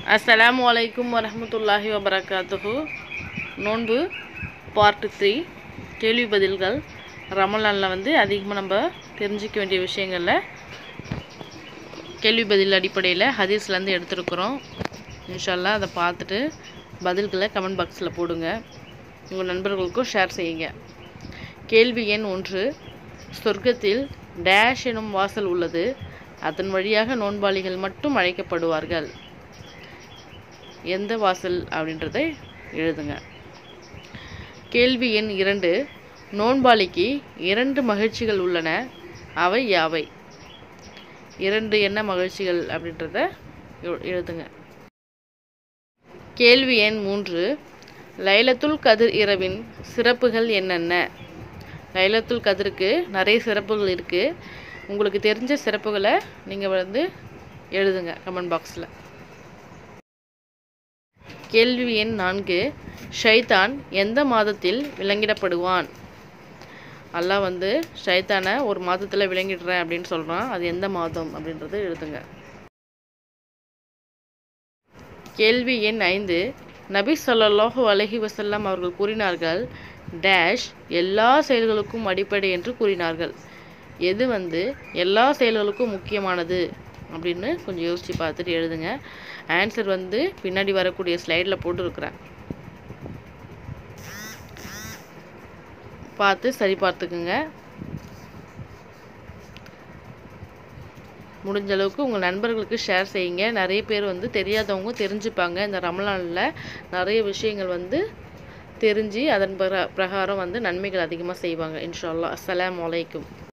அஸ்ஸலாமு அலைக்கும் வரஹ்மத்துல்லாஹி வபரகாத்துஹு நோன்பு பார்ட் த்ரீ கேள்வி பதில்கள் ரமலானில் வந்து அதிகமாக நம்ம தெரிஞ்சிக்க வேண்டிய விஷயங்களில் கேள்வி பதில் அடிப்படையில் ஹதீஸ்லேருந்து எடுத்திருக்கிறோம் இன்ஷால்லா அதை பார்த்துட்டு பதில்களை கமெண்ட் பாக்ஸில் போடுங்க உங்கள் நண்பர்களுக்கும் ஷேர் செய்யுங்க கேள்வி எண் ஒன்று சொர்க்கத்தில் டேஷ் எனும் வாசல் உள்ளது அதன் வழியாக நோன்பாளிகள் மட்டும் அழைக்கப்படுவார்கள் எந்த வாசல் அப்படின்றத எழுதுங்க கேள்வி எண் இரண்டு நோன்பாளிக்கு இரண்டு மகிழ்ச்சிகள் உள்ளன அவை யாவை இரண்டு என்ன மகிழ்ச்சிகள் அப்படின்றத எ- எழுதுங்க கேள்வி எண் மூன்று லைலத்துல் கதிர் இரவின் சிறப்புகள் என்னென்ன லைலத்துல் கதிருக்கு நிறைய சிறப்புகள் இருக்குது உங்களுக்கு தெரிஞ்ச சிறப்புகளை நீங்கள் வந்து எழுதுங்க கமெண்ட் பாக்ஸில் கேள்வி எண் நான்கு ஷைத்தான் எந்த மாதத்தில் விலங்கிடப்படுவான் அல்லாஹ் வந்து ஷைத்தானை ஒரு மாதத்தில் விலங்கிடுறேன் அப்படின்னு சொல்கிறான் அது எந்த மாதம் அப்படின்றத எழுதுங்க கேள்வி எண் ஐந்து நபி ஸல்லல்லாஹு அலைஹி வஸல்லம் அவர்கள் கூறினார்கள் டேஷ் எல்லா செயல்களுக்கும் அடிப்படை என்று கூறினார்கள் எது வந்து எல்லா செயல்களுக்கும் முக்கியமானது அப்படின்னு கொஞ்சம் யோசித்து பார்த்துட்டு எழுதுங்க ஆன்சர் வந்து பின்னாடி வரக்கூடிய ஸ்லைடில் போட்டுருக்குறேன் பார்த்து சரி பார்த்துக்குங்க முடிஞ்ச அளவுக்கு உங்கள் நண்பர்களுக்கு ஷேர் செய்யுங்க நிறைய பேர் வந்து தெரியாதவங்க தெரிஞ்சுப்பாங்க இந்த ரமலானில் நிறைய விஷயங்கள் வந்து தெரிஞ்சு அதன் பிர பிரகாரம் வந்து நன்மைகள் அதிகமாக செய்வாங்க இன்ஷா அல்லாஹ் அஸ்ஸலாமு அலைக்கும்